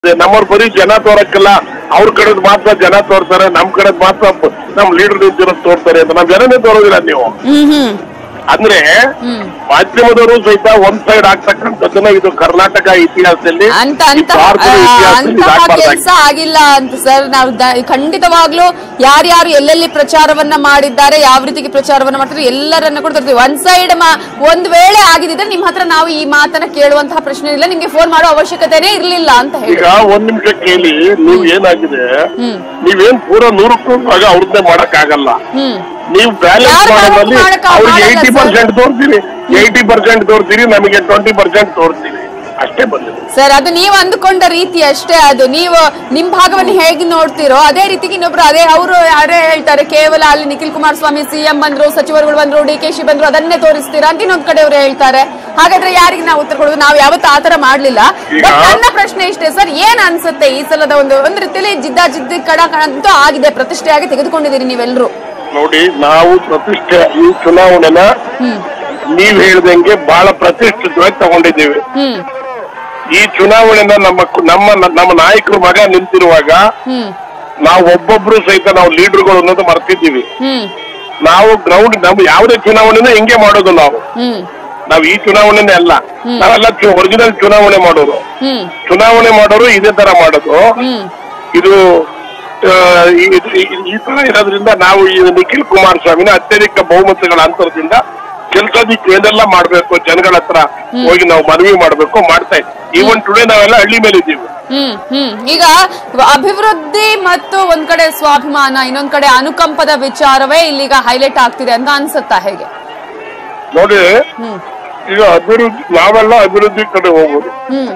ನಮ್ಮವ್ರು ಬರೀ ಜನ ತೋರಕ್ಕಿಲ್ಲ ಅವ್ರ ಕಡೆದ್ ಮಾತ್ರ ಜನ ತೋರ್ತಾರೆ ನಮ್ ಕಡೆದ್ ಮಾತ್ರ ಪ- ನಮ್ ಲೀಡರ್ ನಿಂತಿರೋದು ತೋರ್ತಾರೆ ಅಂತ ನಮ್ ಜನನೇ ತೋರೋದಿಲ್ಲ ನೀವು ಹ್ಮ್ ಹ್ಮ್ ಅಂದ್ರೆ ಹ್ಮ್ ಮಾಧ್ಯಮದವರು ಸಹಿತ ಒಂದ್ ಸೈಡ್ ಆಗ್ತಕ್ಕಂಥದ್ದನ್ನ ಇದು ಕರ್ನಾಟಕ ಇತಿಹಾಸದಲ್ಲಿ ಅಂತ ಈ ಅಂತಹ ಭಾರತದ ಇತಿಹಾಸದಲ್ಲಿ ಅಂತಹ ಇದಾಗ್ಬಾರ್ದಾಗಿತ್ತು. ಕೆಲಸ ಆಗಿಲ್ಲ ಅಂತ ಸರ್ ನಾವು ದ- ಖಂಡಿತವಾಗ್ಲೂ ಯಾರ್ಯಾರು ಎಲ್ಲೆಲ್ಲಿ ಪ್ರಚಾರವನ್ನ ಮಾಡಿದ್ದಾರೆ ಯಾವ ರೀತಿಗೆ ಪ್ರಚಾರವನ್ನ ಮಾಡ್ತಾರೆ ಎಲ್ಲರನ್ನ ಕೂಡ ತರ್ತೀವಿ ಒಂದ್ ಸೈಡ್ ಒಂದ್ ವೇಳೆ ಆಗಿದ್ರೆ ನಿಮ್ ಹತ್ರ ನಾವು ಈ ಮಾತನ್ನ ಕೇಳುವಂತಹ ಪ್ರಶ್ನೆ ಇಲ್ಲ ನಿಮ್ಗೆ ಫೋನ್ ಮಾಡೋ ಅವಶ್ಯಕತೆನೇ ಇರ್ಲಿಲ್ಲ ಅಂತ ಹೇಳಿ ಈಗ ಒಂದ್ ನಿಮಿಷ ಕೇಳಿ ನೀವ್ ಏನಾಗಿದೆ ಹ್ಮ್. ನೀವೇನ್ ಪೂರ ನೂರಕ್ಕೂ ಭಾಗ ಅವ್ರದ್ದೇ ಮಾಡಕ್ ಆಗಲ್ಲ ಹ್ಮ್ ನೀವು ಬ್ಯಾಲೆನ್ಸ್ ಯಾರು ಮಾಡೋದ್ರಲ್ಲಿ ಮಾಡಕ್ ಅವ್ರಿಗೆ ಆಗಲ್ಲ ಏಯ್ಟಿ ಸರ್. ಪರ್ಸೆಂಟ್ ತೋರ್ತೀರಿ ಏಯ್ಟಿ ಪರ್ಸೆಂಟ್ ತೋರ್ತೀರಿ ನಮಗೆ ಟ್ವೆಂಟಿ ಪರ್ಸೆಂಟ್ ತೋರ್ತೀರಿ ಅಷ್ಟೇ ಬಂದಿದೆ ಸರ್ ಅದು ನೀವು ಅಂದುಕೊಂಡ ರೀತಿ ಅಷ್ಟೇ ಅದು ನೀವು ನಿಮ್ ಭಾಗವನ್ನು ಹೇಗೆ ನೋಡ್ತೀರೋ ಅದೇ ರೀತಿಗೆ ಇನ್ನೊಬ್ರು ಅದೇ ಅವರು ಯಾರೇ ಹೇಳ್ತಾರೆ ಕೇವಲ ಅಲ್ಲಿ ನಿಖಿಲ್ ಕುಮಾರಸ್ವಾಮಿ ಸಿಎಂ ಬಂದ್ರು ಸಚಿವರುಗಳು ಬಂದ್ರು ಡಿ ಕೆ ಶಿ ಬಂದ್ರು ಅದನ್ನೇ ತೋರಿಸ್ತೀರಾ ಅಂತ ಇನ್ನೊಂದ್ ಕಡೆ ಅವರು ಹೇಳ್ತಾರೆ ಹಾಗಾದ್ರೆ ಯಾರಿಗೆ ನಾವು ಉತ್ತರ ಕೊಡೋದು ನಾವು ಯಾವತ್ತೂ ಆತರ ಮಾಡ್ಲಿಲ್ಲ ಈಗ- ಬಟ್ ನನ್ನ ಪ್ರಶ್ನೆ ಇಷ್ಟೇ ಸರ್ ಏನ್ ಅನ್ಸುತ್ತೆ ಈ ಸಲದ ಒಂದು ಒಂದ್ ರೀತಿಯಲ್ಲಿ ಜಿದ್ದ ಜಿದ್ದ ಕಡ ಅಂತೂ ಆಗಿದೆ ಪ್ರತಿಷ್ಠೆಯಾಗಿ ತೆಗೆದುಕೊಂಡಿದ್ದೀರಿ ನೀವೆಲ್ಲರೂ ನೋಡಿ ನಾವು ಪ್ರತಿಷ್ಠೆ ಈ ಚುನಾವಣೆನ ನೀವ್ ಹೇಳ್ದಂಗೆ ಬಹಳ ಪ್ರತಿಷ್ಠಿತವಾಗಿ ತಗೊಂಡಿದ್ದೀವಿ ಹ್ಮ್ ಈ ಚುನಾವಣೆನ ನಮ್ಮ ಕು- ನಮ್ಮ ನಮ್ಮ ನಾಯಕರ ಮಗ ನಿಂತಿರುವಾಗ ಹ್ಮ್ ನಾವು ಒಬ್ಬೊಬ್ರು ಸಹಿತ ನಾವು ಲೀಡರ್ಗಳು ಅನ್ನೋದು ಮರ್ತಿದ್ದೀವಿ ಹ್ಮ್ ನಾವು ಗ್ರೌಂಡ್ ನಾವು ಯಾವುದೇ ಚುನಾವಣೆನ ಹಿಂಗೆ ಮಾಡೋದು ನಾವು ಹ್ಮ್ ನಾವು ಈ ಚುನಾವಣೆನೇ ಅಲ್ಲ ನಾವೆಲ್ಲ ಒರಿಜಿನಲ್ ಚುನಾವಣೆ ಮಾಡೋರು ಹ್ಮ್ ಚುನಾವಣೆ ಮಾಡೋರು ಇದೇ ತರ ಮಾಡೋದು ಹ್ಮ್ ಇದು ಆ, ಈ- ಈ- ಈ ತರ ಇರೋದ್ರಿಂದ ನಾವು ಈ ನಿಖಿಲ್ ಕುಮಾರಸ್ವಾಮಿನ ಅತ್ಯಧಿಕ ಬಹುಮತಗಳ ಅಂತರದಿಂದ ಕೆಲಸದಿಕ್ಕೆ ಏನೆಲ್ಲ ಮಾಡ್ಬೇಕು ಜನಗಳ ಹತ್ರ ಹೋಗಿ ನಾವು ಮನವಿ ಮಾಡ್ಬೇಕು ಮಾಡ್ತಾ ಇದ್ದೀವಿ ಈವನ್ ಟುಡೇ ನಾವೆಲ್ಲ ಹಳ್ಳಿ ಮೇಲೆ ಇದ್ದೀವಿ ಹ್ಮ್ ಹ್ಮ್ ಈಗ ಅಭಿವೃದ್ಧಿ ಮತ್ತು ಒಂದ್ ಕಡೆ ಸ್ವಾಭಿಮಾನ ಇನ್ನೊಂದ್ ಕಡೆ ಅನುಕಂಪದ ವಿಚಾರವೇ ಇಲ್ಲಿಗ ಹೈಲೈಟ್ ಆಗ್ತಿದೆ ಅಂತ ಅನ್ಸುತ್ತಾ ಹೇಗೆ ನೋಡಿ ಹ್ಮ್ ಈಗ ಅಭಿವೃದ್ಧಿ ನಾವೆಲ್ಲ ಅಭಿವೃದ್ಧಿ ಕಡೆ ಹೋಗೋದು ಹ್ಮ್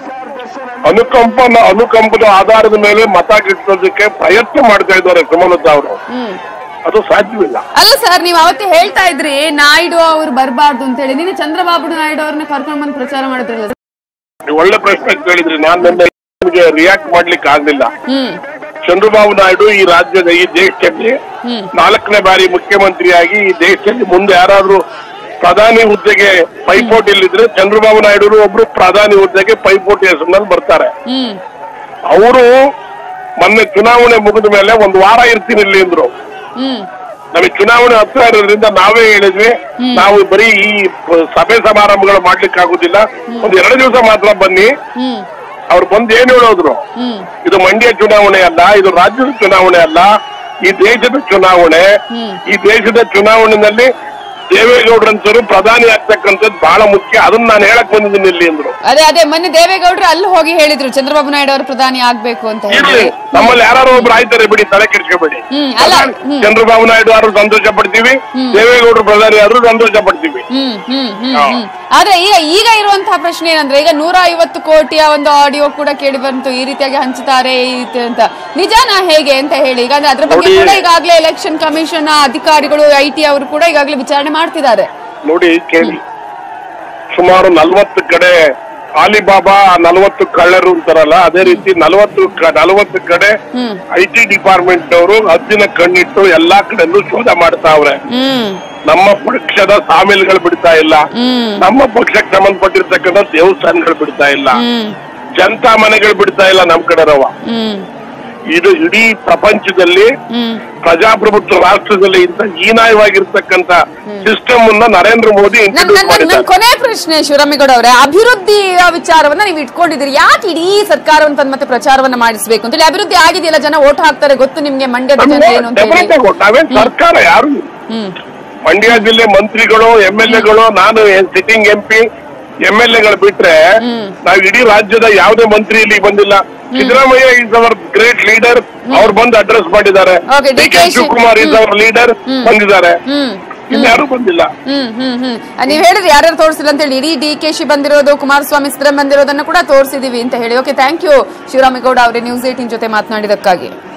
ಅನುಕಂಪನ ಅನುಕಂಪದ ಆಧಾರದ ಮೇಲೆ ಮತ ಗಿಟ್ಟೋದಕ್ಕೆ ಪ್ರಯತ್ನ ಮಾಡ್ತಾ ಇದ್ದಾರೆ ಸುಮಲತಾ ಅವರು ಹ್ಮ್ ಅದು ಸಾಧ್ಯವಿಲ್ಲ ಅಲ್ಲ ಸರ್ ನೀವ್ ಅವತ್ತೇ ಹೇಳ್ತಾ ಇದ್ರಿ ನಾಯ್ಡು ಅವ್ರು ಬರಬಾರ್ದು ಅಂತ ಹೇಳಿ ನೀನು ಚಂದ್ರಬಾಬು ನಾಯ್ಡು ಅವ್ರನ್ನ ಕರ್ಕೊಂಡ್ ಬಂದು ಪ್ರಚಾರ ಮಾಡಿದ್ರಲ್ಲ ಸರ್? ನೀವು ಒಳ್ಳೆ ಪ್ರಶ್ನೆ ಕೇಳಿದ್ರಿ ನಾನು ನನ್ನ ನಿಮಗೆ ರಿಯಾಕ್ಟ್ ಮಾಡ್ಲಿಕ್ಕೆ ಆಗ್ಲಿಲ್ಲ ಹ್ಮ್ ಚಂದ್ರಬಾಬು ನಾಯ್ಡು ಈ ರಾಜ್ಯದ ಈ ದೇಶದಲ್ಲಿ ಹ್ಮ್. ನಾಲ್ಕನೇ ಬಾರಿ ಮುಖ್ಯಮಂತ್ರಿಯಾಗಿ ಈ ದೇಶದಲ್ಲಿ ಮುಂದೆ ಯಾರಾದ್ರೂ ಪ್ರಧಾನಿ ಹುದ್ದೆಗೆ ಪೈಪೋಟಿಯಲ್ಲಿದ್ರೆ ಚಂದ್ರಬಾಬು ನಾಯ್ಡು ಒಬ್ರು ಪ್ರಧಾನಿ ಹುದ್ದೆಗೆ ಪೈಪೋಟಿ ಹೆಸರಿನಲ್ಲಿ ಬರ್ತಾರೆ ಹ್ಮ್ ಅವರು ಮೊನ್ನೆ ಚುನಾವಣೆ ಮುಗಿದ ಮೇಲೆ ಒಂದು ವಾರ ಇರ್ತೀನಿ ಇಲ್ಲಿ ಅಂದ್ರು ಹ್ಮ್ ನಮಗೆ ಚುನಾವಣೆ ಹತ್ರ ಇರೋದ್ರಿಂದ ನಾವೇ ಹೇಳಿದ್ವಿ ನಾವು ಬರೀ ಈ ಪ- ಸಭೆ ಸಮಾರಂಭಗಳು ಮಾಡ್ಲಿಕ್ಕೆ ಆಗುದಿಲ್ಲ ಒಂದ್ ಎರಡು ದಿವಸ ಮಾತ್ರ ಬನ್ನಿ ಹ್ಮ್ ಅವ್ರು ಬಂದು ಏನ್ ಹೇಳೋದ್ರು ಹ್ಮ್ ಇದು ಮಂಡ್ಯ ಚುನಾವಣೆ ಅಲ್ಲ ಇದು ರಾಜ್ಯದ ಚುನಾವಣೆ ಅಲ್ಲ ಈ ದೇಶದ ಚುನಾವಣೆ ಹ್ಮ್. ಈ ದೇಶದ ಚುನಾವಣೆಯಲ್ಲಿ ದೇವೇಗೌಡರಂತರು ಪ್ರಧಾನಿ ಆಗ್ತಕ್ಕಂಥದ್ದು ಬಹಳ ಮುಖ್ಯ ಅದನ್ನ ನಾನು ಹೇಳಕ್ ಬಂದಿದ್ದೀನಿ ಇಲ್ಲಿ ಅಂದ್ರು ಅದೇ ಅದೇ ಮೊನ್ನೆ ದೇವೇಗೌಡರು ಅಲ್ಲಿ ಹೋಗಿ ಹೇಳಿದ್ರು ಚಂದ್ರಬಾಬು ನಾಯ್ಡು ಅವರು ಪ್ರಧಾನಿ ಆಗ್ಬೇಕು ಅಂತ ಹೇಳಿ ಇರ್ಲಿ ನಮ್ಮಲ್ಲಿ ಯಾರು ಒಬ್ರು ಆಯ್ತಾರೆ ಬಿಡಿ ತಲೆ ಕೆಡಿಸ್ಕೋಬೇಡಿ ಹ್ಮ್, ಅಲ್ಲ, ಹ್ಮ್. ಚಂದ್ರಬಾಬು ನಾಯ್ಡು ಆದ್ರೂ ಸಂತೋಷ ಪಡ್ತೀವಿ ದೇವೇಗೌಡರು ಪ್ರಧಾನಿ ಆದ್ರೂ ಸಂತೋಷ ಪಡ್ತೀವಿ ಹ್ಮ್ ಹ್ಮ್ ಹ್ಮ್ ಹಾ. ಹ್ಮ್ ಆದ್ರೆ ಈಗ ಈಗ ಇರುವಂತಹ ಪ್ರಶ್ನೆ ಏನಂದ್ರೆ ಈಗ ನೂರ ಐವತ್ತು ಕೋಟಿಯ ಒಂದು ಆಡಿಯೋ ಕೂಡ ಕೇಳಿ ಬಂತು ಈ ರೀತಿಯಾಗಿ ಹಂಚುತ್ತಾರೆ ಈ ರೀತಿ ಅಂತ ನಿಜಾನ ಹೇಗೆ ಅಂತ ಹೇಳಿ ಈಗ ಅಂದ್ರೆ ಅದ್ರ ಬಗ್ಗೆ ನೋಡಿ. ಕೂಡ ಈಗಾಗಲೇ ಎಲೆಕ್ಷನ್ ಕಮಿಷನ್ ಅಧಿಕಾರಿಗಳು ಐ ಟಿ ಅವರು ಕೂಡ ಈಗಾಗಲೇ ವಿಚಾರಣೆ ಮಾಡ್ತಿದ್ದಾರೆ ನೋಡಿ ಕೇಳಿ ಸುಮಾರು ನಲ್ವತ್ತು ಕಡೆ ಆಲಿಬಾಬಾ ನಲವತ್ತು ಕಳ್ಳರು ಅಂತಾರಲ್ಲ ಅದೇ ರೀತಿ ನಲವತ್ತು ನಲವತ್ತು ಕಡೆ ಹ್ಮ್ ಐ ಟಿ ಡಿಪಾರ್ಟ್ಮೆಂಟ್ ಅವರು ಹದ್ದಿನ ಕಣ್ಣಿಟ್ಟು ಎಲ್ಲಾ ಕಡೆನೂ ಶೋಧ ಮಾಡ್ತಾವ್ರೆ ಹ್ಮ್ ನಮ್ಮ ಪಕ್ಷದ ಸಾಮಿಲ್ಗಳು ಬಿಡ್ತಾ ಇಲ್ಲ ಹ್ಮ್ ನಮ್ಮ ಪಕ್ಷಕ್ಕೆ ಸಂಬಂಧಪಟ್ಟಿರ್ತಕ್ಕಂಥ ದೇವಸ್ಥಾನಗಳು ಬಿಡ್ತಾ ಇಲ್ಲ ಹ್ಮ್ ಜನತಾ ಮನೆಗಳು ಬಿಡ್ತಾ ಇಲ್ಲ ನಮ್ ಕಡೆ ರವ ಹ್ಮ್ ಇದು ಇಡೀ ಪ್ರಪಂಚದಲ್ಲಿ ಹ್ಮ್ ಪ್ರಜಾಪ್ರಭುತ್ವ ರಾಷ್ಟ್ರದಲ್ಲಿ ಇಂತ ಹೀನಾಯವಾಗಿರ್ತಕ್ಕಂಥ ಸಿಸ್ಟಮ್ ಅನ್ನ ನರೇಂದ್ರ ಮೋದಿ ನನ್ ಇಂಟ್ರೊಡ್ಯೂಸ್ ನನ್- ನನ್ ಮಾಡಿದ್ದಾರೆ ಕೊನೆ ಪ್ರಶ್ನೆ ಶಿವರಾಮೇಗೌಡ ಅವರೇ ಅಭಿವೃದ್ಧಿಯ ವಿಚಾರವನ್ನ ನೀವು ಇಟ್ಕೊಂಡಿದ್ದೀರಿ ಯಾಕೆ ಇಡೀ ಸರ್ಕಾರವನ್ನು ತಂದು ಮತ್ತೆ ಪ್ರಚಾರವನ್ನ ಮಾಡಿಸ್ಬೇಕು ಅಂತೇಳಿ ಅಭಿವೃದ್ಧಿ ಆಗಿದೆಯಲ್ಲ ಜನ ಓಟ್ ಹಾಕ್ತಾರೆ ಗೊತ್ತು ನಿಮ್ಗೆ ಮಂಡ್ಯದ ಜನ ಏನು ಅಂತ ಹೇಳಿ ಡೆಫಿನೆಟ್ ಆಗಿ ನಾವೇನ್ ಸರ್ಕಾರ ಯಾರು ಹ್ಮ್ ಮಂಡ್ಯ ಜಿಲ್ಲೆ ಮಂತ್ರಿಗಳು ಎಂ ಎಲ್ ಎಗಳು ನಾನು sitting M P M L ಎಗಳು ಬಿಟ್ರೆ ನಾವು ಇಡೀ ರಾಜ್ಯದ ಯಾವುದೇ ಮಂತ್ರಿ ಇಲ್ಲಿ ಬಂದಿಲ್ಲ Siddaramaiah is a great leader ಅವ್ರು ಬಂದು ಅಡ್ರೆಸ್ ಮಾಡಿದ್ದಾರೆ Okay, D K DK Shivakumar is a leader ಬಂದಿದ್ದಾರೆ ಹ್ಮ್ ಇನ್ಯಾರು ಬಂದಿಲ್ಲ ಹ್ಮ್ ಹ್ಮ್ ಹ್ಮ್ ಅಹ್, ನೀವ್ ಹೇಳಿದ್ರಿ ಯಾರ್ಯಾರು ತೋರಿಸಿಲ್ಲ ಅಂತ ಹೇಳಿ ಇಡೀ ಡಿ ಕೆ ಶಿ ಬಂದಿರೋದು ಕುಮಾರಸ್ವಾಮಿ ಸಿದ್ದರಾಮಯ್ಯ ಬಂದಿರೋದನ್ನ ಕೂಡ ತೋರಿಸಿದೀವಿ ಅಂತ ಹೇಳಿ ಓಕೆ ಥ್ಯಾಂಕ್ ಯು ಶಿವರಾಮೇಗೌಡ ಅವರೇ ನ್ಯೂಸ್ ಏಟಿನ್ ಜೊತೆ ಮಾತನಾಡಿದಕ್ಕಾಗಿ